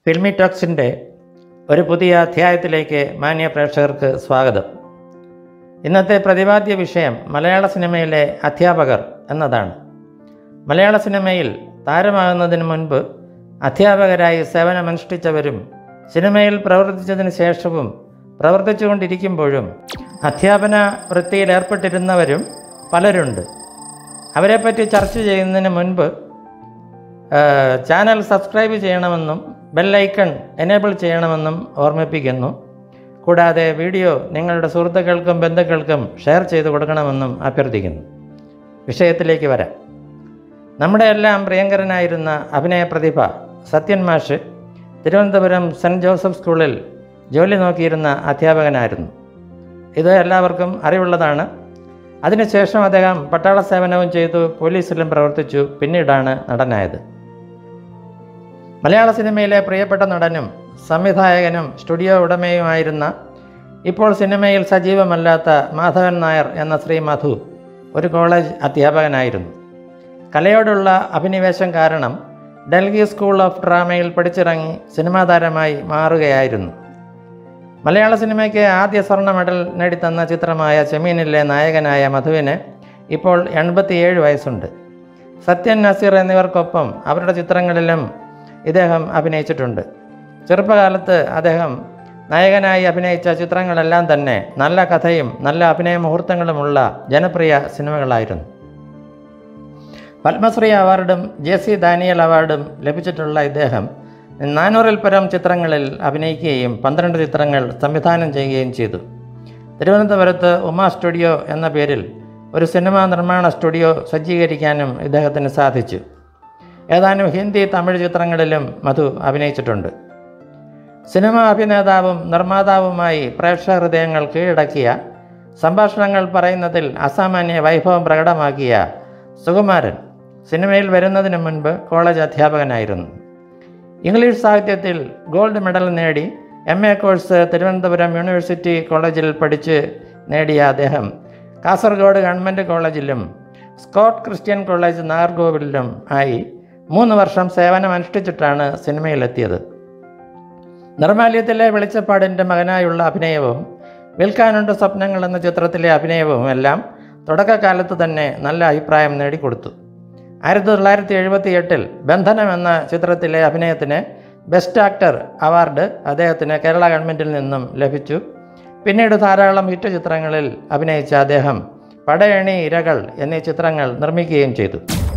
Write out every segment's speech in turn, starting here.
filmy ടോക്സിൻ്റെ ഒരു പുതിയ അധ്യായത്തിലേക്ക് മാന്യ പ്രേക്ഷകർക്ക് സ്വാഗതം ഇന്നത്തെ പ്രതിപാദ്യ വിഷയം മലയാള സിനിമയിലെ അധ്യാപകർ എന്നതാണ് മലയാള സിനിമയിൽ താരമാകുന്നതിന് മുൻപ് അധ്യാപകരായി സേവനമനുഷ്ഠിച്ചവരും സിനിമയിൽ പ്രവർത്തിച്ചതിന് ശേഷവും പ്രവർത്തിച്ചുകൊണ്ടിരിക്കുമ്പോഴും അധ്യാപന വൃത്തിയിൽ ഏർപ്പെട്ടിരുന്നവരും പലരുണ്ട് അവരെപ്പറ്റി ചർച്ച ചെയ്യുന്നതിന് മുൻപ് ഏഹ്, ചാനൽ സബ്സ്ക്രൈബ് ചെയ്യണമെന്നും ബെല്ലൈക്കൺ എനേബിൾ ചെയ്യണമെന്നും ഓർമ്മിപ്പിക്കുന്നു കൂടാതെ വീഡിയോ നിങ്ങളുടെ സുഹൃത്തുക്കൾക്കും ബന്ധുക്കൾക്കും ഷെയർ ചെയ്ത് കൊടുക്കണമെന്നും അഭ്യർത്ഥിക്കുന്നു വിഷയത്തിലേക്ക് വരാം നമ്മുടെ എല്ലാം പ്രിയങ്കരനായിരുന്ന അഭിനയ പ്രതിഭ സത്യൻ മാഷ് തിരുവനന്തപുരം സെൻറ്റ് ജോസഫ് സ്കൂളിൽ ജോലി നോക്കിയിരുന്ന അധ്യാപകനായിരുന്നു ഇത് എല്ലാവർക്കും അറിവുള്ളതാണ് അതിനുശേഷം അദ്ദേഹം പട്ടാള സേവനവും ചെയ്തു പോലീസിലും പ്രവർത്തിച്ചു പിന്നീടാണ് നടനായത് മലയാള സിനിമയിലെ പ്രിയപ്പെട്ട നടനും സംവിധായകനും സ്റ്റുഡിയോ ഉടമയുമായിരുന്ന ഇപ്പോൾ സിനിമയിൽ സജീവമല്ലാത്ത മാധവൻ നായർ എന്ന ശ്രീ മധു ഒരു കോളേജ് അധ്യാപകനായിരുന്നു കലയോടുള്ള അഭിനിവേശം കാരണം ഡൽഹി സ്കൂൾ ഓഫ് ഡ്രാമയിൽ പഠിച്ചിറങ്ങി സിനിമാ താരമായി മാറുകയായിരുന്നു മലയാള സിനിമയ്ക്ക് ആദ്യ സ്വർണ്ണ മെഡൽ നേടിത്തന്ന ചിത്രമായ ചെമീനിലെ നായകനായ മധുവിന് ഇപ്പോൾ എൺപത്തിയേഴ് വയസ്സുണ്ട് സത്യൻ നസീർ എന്നിവർക്കൊപ്പം അവരുടെ ചിത്രങ്ങളിലും ഇദ്ദേഹം അഭിനയിച്ചിട്ടുണ്ട് ചെറുപ്പകാലത്ത് അദ്ദേഹം നായകനായി അഭിനയിച്ച ചിത്രങ്ങളെല്ലാം തന്നെ നല്ല കഥയും നല്ല അഭിനയ മുഹൂർത്തങ്ങളുമുള്ള ജനപ്രിയ സിനിമകളായിരുന്നു പത്മശ്രീ അവാർഡും ജെ സി ദാനിയൽ അവാർഡും ലഭിച്ചിട്ടുള്ള ഇദ്ദേഹം നാനൂറിൽ പരം ചിത്രങ്ങളിൽ അഭിനയിക്കുകയും പന്ത്രണ്ട് ചിത്രങ്ങൾ സംവിധാനം ചെയ്യുകയും ചെയ്തു തിരുവനന്തപുരത്ത് ഉമാ സ്റ്റുഡിയോ എന്ന പേരിൽ ഒരു സിനിമാ നിർമ്മാണ സ്റ്റുഡിയോ സജ്ജീകരിക്കാനും ഇദ്ദേഹത്തിന് സാധിച്ചു ഏതാനും ഹിന്ദി തമിഴ് ചിത്രങ്ങളിലും മധു അഭിനയിച്ചിട്ടുണ്ട് സിനിമാ അഭിനേതാവും നിർമ്മാതാവുമായി പ്രേക്ഷക ഹൃദയങ്ങൾ കീഴടക്കിയ സംഭാഷണങ്ങൾ പറയുന്നതിൽ അസാമാന്യ വൈഭവം പ്രകടമാക്കിയ സുകുമാരൻ സിനിമയിൽ വരുന്നതിന് മുൻപ് കോളേജ് അധ്യാപകനായിരുന്നു ഇംഗ്ലീഷ് സാഹിത്യത്തിൽ ഗോൾഡ് മെഡൽ നേടി M A course Thiruvananthapuram university കോളേജിൽ പഠിച്ച് നേടിയ അദ്ദേഹം കാസർഗോഡ് ഗവൺമെൻറ് കോളേജിലും സ്കോട്ട് ക്രിസ്ത്യൻ കോളേജ് നാഗർകോവിലിലും ആയി മൂന്ന് വർഷം സേവനമനുഷ്ഠിച്ചിട്ടാണ് സിനിമയിലെത്തിയത് നിർമാല്യത്തിലെ വെളിച്ചപ്പാടിൻ്റെ മകനായുള്ള അഭിനയവും വിൽക്കാനുണ്ട് സ്വപ്നങ്ങൾ എന്ന ചിത്രത്തിലെ അഭിനയവും എല്ലാം തുടക്കകാലത്ത് തന്നെ നല്ല അഭിപ്രായം നേടിക്കൊടുത്തു ആയിരത്തി തൊള്ളായിരത്തി എഴുപത്തി എട്ടിൽ ബന്ധനം എന്ന ചിത്രത്തിലെ അഭിനയത്തിന് ബെസ്റ്റ് ആക്ടർ അവാർഡ് അദ്ദേഹത്തിന് കേരള ഗവൺമെൻറ്റിൽ നിന്നും ലഭിച്ചു പിന്നീട് ധാരാളം ഹിറ്റ് ചിത്രങ്ങളിൽ അഭിനയിച്ച അദ്ദേഹം പടയണി ഇരകൾ എന്നീ ചിത്രങ്ങൾ നിർമ്മിക്കുകയും ചെയ്തു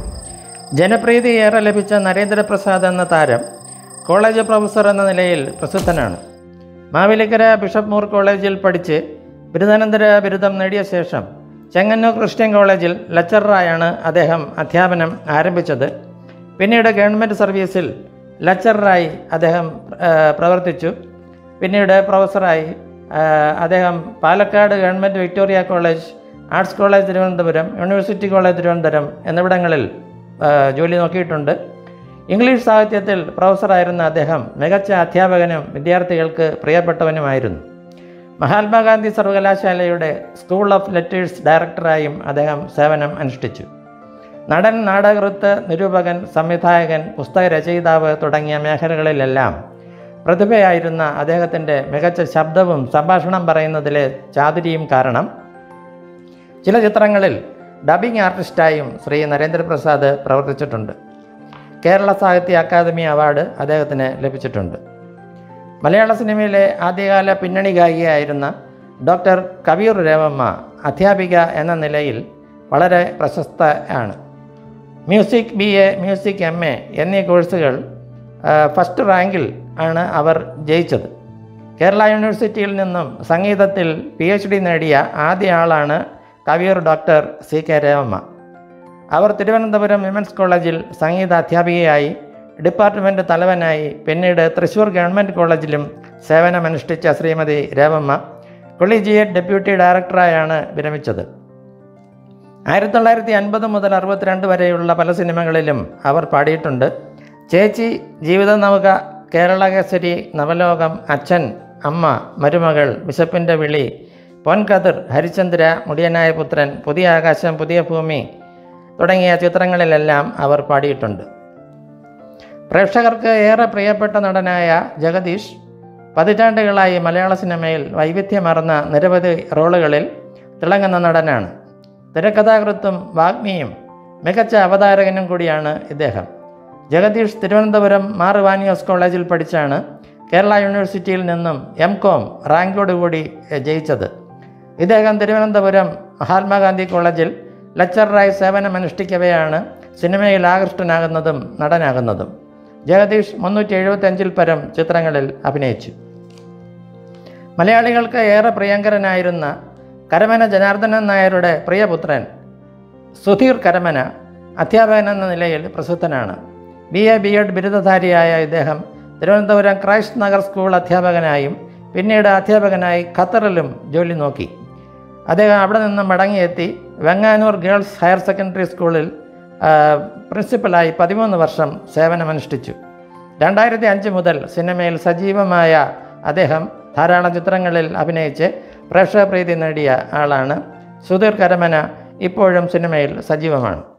ജനപ്രീതി ഏറെ ലഭിച്ച നരേന്ദ്രപ്രസാദ് എന്ന താരം കോളേജ് പ്രൊഫസർ എന്ന നിലയിൽ പ്രസിദ്ധനാണ് മാവേലിക്കര ബിഷപ്പ് മൂർ കോളേജിൽ പഠിച്ച് ബിരുദാനന്തര ബിരുദം നേടിയ ശേഷം ചെങ്ങന്നൂർ ക്രിസ്ത്യൻ കോളേജിൽ ലെക്ചററായാണ് അദ്ദേഹം അധ്യാപനം ആരംഭിച്ചത് പിന്നീട് ഗവൺമെൻറ് സർവീസിൽ ലെക്ചററായി അദ്ദേഹം ആ, പ്രവർത്തിച്ചു പിന്നീട് പ്രൊഫസറായി ആ, അദ്ദേഹം Palakkad government Victoria college arts college Thiruvananthapuram university college Thiruvananthapuram എന്നിവിടങ്ങളിൽ ആ, ജോലി നോക്കിയിട്ടുണ്ട് ഇംഗ്ലീഷ് സാഹിത്യത്തിൽ പ്രൊഫസറായിരുന്ന അദ്ദേഹം മികച്ച അധ്യാപകനും വിദ്യാർത്ഥികൾക്ക് പ്രിയപ്പെട്ടവനുമായിരുന്നു മഹാത്മാഗാന്ധി സർവകലാശാലയുടെ സ്കൂൾ ഓഫ് ലെറ്റേഴ്സ് ഡയറക്ടറായും അദ്ദേഹം സേവനം അനുഷ്ഠിച്ചു നടൻ നാടകൃത്ത് നിരൂപകൻ സംവിധായകൻ പുസ്തക രചയിതാവ് തുടങ്ങിയ മേഖലകളിലെല്ലാം പ്രതിഭയായിരുന്ന അദ്ദേഹത്തിൻ്റെ മികച്ച ശബ്ദവും സംഭാഷണം പറയുന്നതിലെ ചാതുരിയും കാരണം ചില ചിത്രങ്ങളിൽ ഡബിംഗ് ആർട്ടിസ്റ്റായും ശ്രീ നരേന്ദ്രപ്രസാദ് പ്രവർത്തിച്ചിട്ടുണ്ട് കേരള സാഹിത്യ അക്കാദമി അവാർഡ് അദ്ദേഹത്തിന് ലഭിച്ചിട്ടുണ്ട് മലയാള സിനിമയിലെ ആദ്യകാല പിന്നണി ഗായികയായിരുന്ന ഡോക്ടർ കബീർ രേവമ്മ അധ്യാപിക എന്ന നിലയിൽ വളരെ പ്രശസ്ത ആണ് music B A music M A എന്നീ കോഴ്സുകൾ ആ, ഫസ്റ്റ് റാങ്കിൽ ആണ് അവർ ജയിച്ചത് കേരള യൂണിവേഴ്സിറ്റിയിൽ നിന്നും സംഗീതത്തിൽ പി എച്ച് ഡി നേടിയ ആദ്യ ആളാണ് Kaviyoor doctor C K Revamma അവർ തിരുവനന്തപുരം വിമൻസ് കോളേജിൽ സംഗീത അധ്യാപികയായി ഡിപ്പാർട്ട്മെൻറ്റ് തലവനായി പിന്നീട് തൃശ്ശൂർ ഗവൺമെൻറ് കോളേജിലും സേവനമനുഷ്ഠിച്ച ശ്രീമതി രേവമ്മ കൊളീജിയേറ്റ് ഡെപ്യൂട്ടി ഡയറക്ടറായാണ് വിരമിച്ചത് ആയിരത്തി തൊള്ളായിരത്തി അൻപത് മുതൽ അറുപത്തിരണ്ട് വരെയുള്ള പല സിനിമകളിലും അവർ പാടിയിട്ടുണ്ട് ചേച്ചി ജീവിത നൗക കേരളകേസരി നവലോകം അച്ഛൻ അമ്മ മരുമകൾ വിശപ്പിൻ്റെ വിളി പൊൻകതിർ ഹരിചന്ദ്ര മുടിയനായ പുത്രൻ പുതിയ ആകാശം പുതിയ ഭൂമി തുടങ്ങിയ ചിത്രങ്ങളിലെല്ലാം അവർ പാടിയിട്ടുണ്ട് പ്രേക്ഷകർക്ക് ഏറെ പ്രിയപ്പെട്ട നടനായ ജഗദീഷ് പതിറ്റാണ്ടുകളായി മലയാള സിനിമയിൽ വൈവിധ്യമാർന്ന നിരവധി റോളുകളിൽ തിളങ്ങുന്ന നടനാണ് തിരക്കഥാകൃത്തും വാഗ്മിയും മികച്ച അവതാരകനും കൂടിയാണ് ഇദ്ദേഹം ജഗദീഷ് തിരുവനന്തപുരം മാർ വാനിയോസ് കോളേജിൽ പഠിച്ചാണ് കേരള യൂണിവേഴ്സിറ്റിയിൽ നിന്നും എം കോം റാങ്കോടുകൂടി ജയിച്ചത് ഇദ്ദേഹം തിരുവനന്തപുരം മഹാത്മാഗാന്ധി കോളേജിൽ ലെക്ചററായി സേവനമനുഷ്ഠിക്കവെയാണ് സിനിമയിൽ ആകൃഷ്ടനാകുന്നതും നടനാകുന്നതും ജഗദീഷ് മുന്നൂറ്റി എഴുപത്തഞ്ചിൽ പരം ചിത്രങ്ങളിൽ അഭിനയിച്ചു മലയാളികൾക്ക് ഏറെ പ്രിയങ്കരനായിരുന്ന കരമന ജനാർദ്ദനൻ നായരുടെ പ്രിയപുത്രൻ സുധീർ കരമന അധ്യാപകൻ എന്ന നിലയിൽ പ്രസിദ്ധനാണ് ബി എ ബി എഡ് ബിരുദധാരിയായ ഇദ്ദേഹം തിരുവനന്തപുരം ക്രൈസ്റ്റ് നഗർ സ്കൂൾ അധ്യാപകനായും പിന്നീട് അധ്യാപകനായി ഖത്തറിലും ജോലി നോക്കി അദ്ദേഹം അവിടെ നിന്ന് മടങ്ങിയെത്തി വെങ്ങാനൂർ ഗേൾസ് ഹയർ സെക്കൻഡറി സ്കൂളിൽ ആ, പ്രിൻസിപ്പലായി പതിമൂന്ന് വർഷം സേവനമനുഷ്ഠിച്ചു രണ്ടായിരത്തി അഞ്ച് മുതൽ സിനിമയിൽ സജീവമായ അദ്ദേഹം ധാരാളം ചിത്രങ്ങളിൽ അഭിനയിച്ച് പ്രേക്ഷകപ്രീതി നേടിയ ആളാണ് സുധീർ കരമന ഇപ്പോഴും സിനിമയിൽ സജീവമാണ്